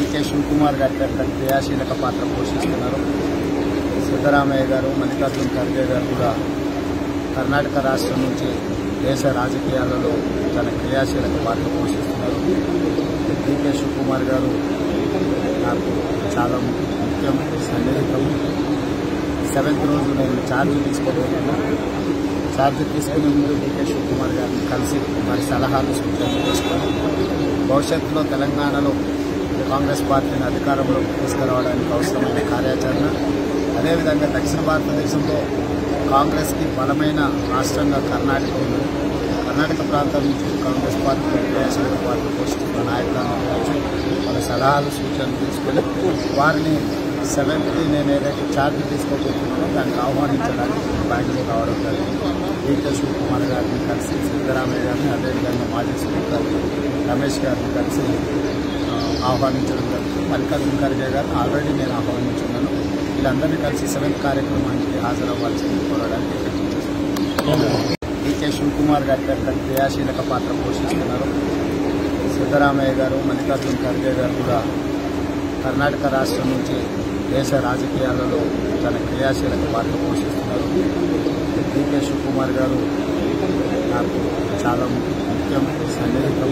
Decay Shivakumar గారి పెద్ద క్రియాశీలక పాత్ర పోషిస్తున్నారు సిద్ధరామయ్య గారు మల్లికార్జున ఖర్గే గారు కూడా కర్ణాటక రాష్ట్రం నుంచి దేశ రాజకీయాలలో తన క్రియాశీలక పాత్ర పోషిస్తున్నారు డికే శివకుమార్ గారు నాకు చాలా ముఖ్యం సన్నిహితం సెవెంత్ రోజు నేను ఛార్జ్ తీసుకోబోతున్నాను ఛార్జ్ తీసుకునే ముందు డికే శివకుమార్ గారిని కలిసి వారి సలహాలు సూచనలు తీసుకొని భవిష్యత్తులో తెలంగాణలో కాంగ్రెస్ పార్టీని అధికారంలోకి తీసుకురావడానికి అవసరమైన కార్యాచరణ అదేవిధంగా దక్షిణ భారతదేశంలో కాంగ్రెస్కి బలమైన రాష్ట్రంగా కర్ణాటక ఉంది కర్ణాటక ప్రాంతం నుంచి కాంగ్రెస్ పార్టీ క్రియాశీలక పార్టీ పోషిస్తున్న నాయకులను కలిసి వాళ్ళ సలహాలు సూచనలు తీసుకొని వారిని సెవెంత్కి నేను ఏదైతే ఛార్జ్ తీసుకోబోతున్నానో దానికి ఆహ్వానించడానికి బ్యాంకులో రావడం జరిగింది డీకే శివకుమార్ గారిని కలిసి సిద్ధరామయ్య గారిని అదేవిధంగా మాజీ స్పీకర్ రమేష్ గారిని కలిసి ఆ, ఆహ్వానించడం జరిగింది మల్లికార్జున ఖర్గే గారిని ఆల్రెడీ నేను ఆహ్వానించున్నాను వీళ్ళందరినీ కలిసి సెవెంత్ కార్యక్రమానికి హాజరవ్వాల్సింది కోరడానికి ఇక్కడికి వచ్చేసాను. డీకే శివకుమార్ గారి పెద్ద క్రియాశీలక పాత్ర పోషిస్తున్నారు సిద్ధరామయ్య గారు మల్లికార్జున ఖర్గే గారు కూడా కర్ణాటక రాష్ట్రం నుంచి దేశ రాజకీయాలలో తన క్రియాశీలక పాత్ర పోషిస్తున్నారు డికే శివకుమార్ గారు నాకు చాలా ముఖ్యం సన్నిహితం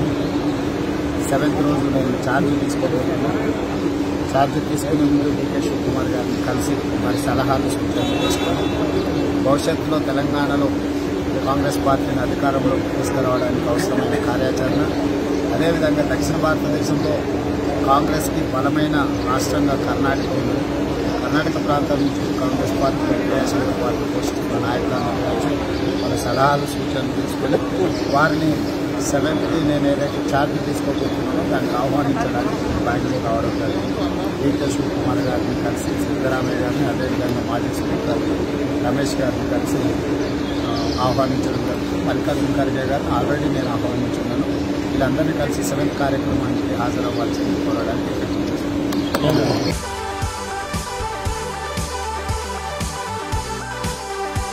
సెవెంత్ రోజు నేను ఛార్జ్ తీసుకోబోతున్నాను ఛార్జ్ తీసుకునే ముందు డికే శివకుమార్ గారిని కలిసి వారి సలహాలు సూచనలు తీసుకొని భవిష్యత్తులో తెలంగాణలో కాంగ్రెస్ పార్టీని అధికారంలోకి తీసుకురావడానికి అవసరమైన కార్యాచరణ అదేవిధంగా దక్షిణ భారతదేశంలో కాంగ్రెస్కి బలమైన రాష్ట్రంగా కర్ణాటక ఉంది కర్ణాటక ప్రాంతం నుంచి కాంగ్రెస్ పార్టీ క్రియాశీలక పార్టీ పోషిస్తున్న నాయకులను కలిసి వాళ్ళ సలహాలు సూచనలు తీసుకొని వారిని సెవెంత్కి నేను ఏదైతే ఛార్జ్ తీసుకోబోతున్నానో దానికి ఆహ్వానించడానికి బ్యాంకులో రావడం జరిగింది డీకే శివకుమార్ గారిని కలిసి సిద్ధరామయ్య గారిని అదేవిధంగా మాజీ స్పీకర్ రమేష్ గారిని కలిసి ఆ, ఆహ్వానించడం జరిగింది మల్లికార్జున ఖర్గే గారిని ఆల్రెడీ నేను ఆహ్వానించున్నాను వీళ్ళందరినీ కలిసి సెవెంత్ కార్యక్రమానికి హాజరవ్వాల్సింది కోరడానికి ఇక్కడికి వచ్చేసాను.